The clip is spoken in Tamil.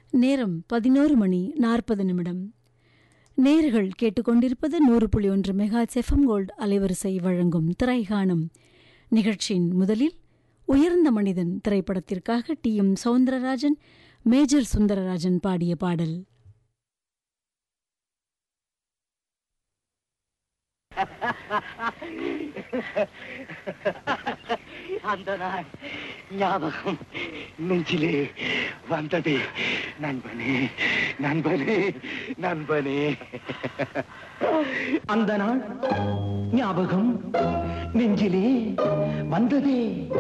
நேரம் பதினோரு மணி நாற்பது நிமிடம் நேர்கள் கேட்டுக்கொண்டிருப்பது நூறு புள்ளி ஒன்று மெகா செஃபம் கோல்டு அலைவரிசை வழங்கும் திரைகாணும் நிகழ்ச்சியின் முதலில் உயர்ந்த மனிதன் திரைப்படத்திற்காக T M Soundararajan major Sundararajan பாடிய பாடல் அந்த நாள் ஞாபகம் நெஞ்சிலே வந்தது நண்பனே நண்பனே நண்பனே அந்த நாள் ஞாபகம் நெஞ்சிலே வந்ததே